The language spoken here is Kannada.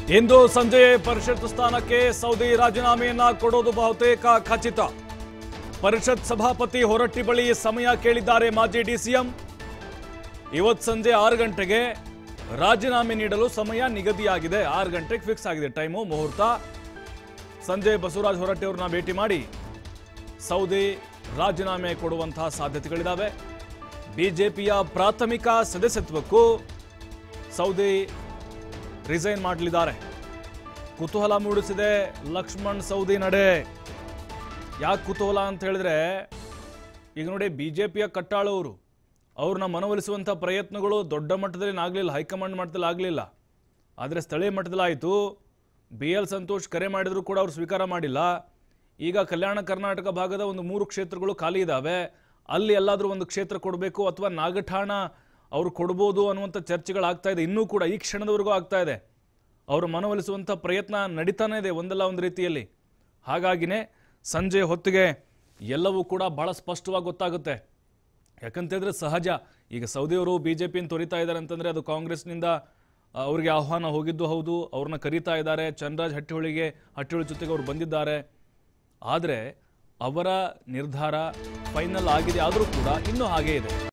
ಇಂದು ಸಂಜೆ ಪರಿಷತ್ ಸ್ಥಾನಕ್ಕೆ ಸೌದಿ ರಾಜೀನಾಮೆಯನ್ನ ಕೊಡೋದು ಬಹುತೇಕ ಖಚಿತ ಪರಿಷತ್ ಸಭಾಪತಿ ಹೊರಟ್ಟಿ ಬಳಿ ಸಮಯ ಕೇಳಿದ್ದಾರೆ ಮಾಜಿ ಡಿಸಿಎಂ ಇವತ್ತು ಸಂಜೆ ಆರು ಗಂಟೆಗೆ ರಾಜೀನಾಮೆ ನೀಡಲು ಸಮಯ ನಿಗದಿಯಾಗಿದೆ ಆರು ಗಂಟೆಗೆ ಫಿಕ್ಸ್ ಆಗಿದೆ ಟೈಮು ಮುಹೂರ್ತ ಸಂಜೆ ಬಸವರಾಜ್ ಹೊರಟ್ಟಿ ಅವ್ರನ್ನ ಭೇಟಿ ಮಾಡಿ ಸೌದಿ ರಾಜೀನಾಮೆ ಕೊಡುವಂತಹ ಸಾಧ್ಯತೆಗಳಿದ್ದಾವೆ ಬಿಜೆಪಿಯ ಪ್ರಾಥಮಿಕ ಸದಸ್ಯತ್ವಕ್ಕೂ ಸೌದಿ ರಿಸೈನ್ ಮಾಡಲಿದ್ದಾರೆ ಕುತೂಹಲ ಮೂಡಿಸಿದೆ ಲಕ್ಷ್ಮಣ್ ಸೌದಿ ನಡೆ ಯಾಕೆ ಕುತೂಹಲ ಅಂತ ಹೇಳಿದ್ರೆ ಈಗ ನೋಡಿ ಬಿ ಜೆ ಪಿಯ ಕಟ್ಟಾಳವರು ಅವ್ರನ್ನ ಮನವೊಲಿಸುವಂಥ ಪ್ರಯತ್ನಗಳು ದೊಡ್ಡ ಮಟ್ಟದಲ್ಲಿ ಆಗಲಿಲ್ಲ ಹೈಕಮಾಂಡ್ ಮಟ್ಟದಲ್ಲಿ ಆಗಲಿಲ್ಲ ಆದರೆ ಸ್ಥಳೀಯ ಮಟ್ಟದಲ್ಲಿ ಆಯಿತು ಬಿ ಎಲ್ ಸಂತೋಷ್ ಕರೆ ಮಾಡಿದರೂ ಕೂಡ ಅವ್ರು ಸ್ವೀಕಾರ ಮಾಡಿಲ್ಲ ಈಗ ಕಲ್ಯಾಣ ಕರ್ನಾಟಕ ಭಾಗದ ಒಂದು ಮೂರು ಕ್ಷೇತ್ರಗಳು ಖಾಲಿ ಇದ್ದಾವೆ ಅಲ್ಲಿ ಎಲ್ಲಾದರೂ ಒಂದು ಕ್ಷೇತ್ರ ಕೊಡಬೇಕು ಅಥವಾ ನಾಗಠಾಣ ಅವರು ಕೊಡ್ಬೋದು ಅನ್ನುವಂಥ ಚರ್ಚೆಗಳಾಗ್ತಾ ಇದೆ ಇನ್ನೂ ಕೂಡ ಈ ಕ್ಷಣದವರೆಗೂ ಆಗ್ತಾ ಇದೆ ಅವರು ಮನವೊಲಿಸುವಂಥ ಪ್ರಯತ್ನ ನಡೀತಾನೇ ಇದೆ ಒಂದಲ್ಲ ಒಂದು ರೀತಿಯಲ್ಲಿ ಹಾಗಾಗಿನೇ ಸಂಜೆ ಹೊತ್ತಿಗೆ ಎಲ್ಲವೂ ಕೂಡ ಬಹಳ ಸ್ಪಷ್ಟವಾಗಿ ಗೊತ್ತಾಗುತ್ತೆ ಯಾಕಂತಂದ್ರೆ ಸಹಜ ಈಗ ಸೌದಿಯವರು ಬಿ ಜೆ ಪಿಯನ್ನು ತೊರಿತಾ ಇದ್ದಾರೆ ಅಂತಂದರೆ ಅದು ಕಾಂಗ್ರೆಸ್ನಿಂದ ಆ, ಅವರಿಗೆ ಆಹ್ವಾನ ಹೋಗಿದ್ದು ಹೌದು ಅವ್ರನ್ನ ಕರೀತಾ ಇದ್ದಾರೆ ಚಂದ್ರರಾಜ್ ಹಟ್ಟಿಹೊಳಿಗೆ ಹಟ್ಟಿಹೊಳಿ ಜೊತೆಗೆ ಅವರು ಬಂದಿದ್ದಾರೆ ಆದರೆ ಅವರ ನಿರ್ಧಾರ ಫೈನಲ್ ಆಗಿದೆ ಆದರೂ ಕೂಡ ಇನ್ನೂ ಹಾಗೇ ಇದೆ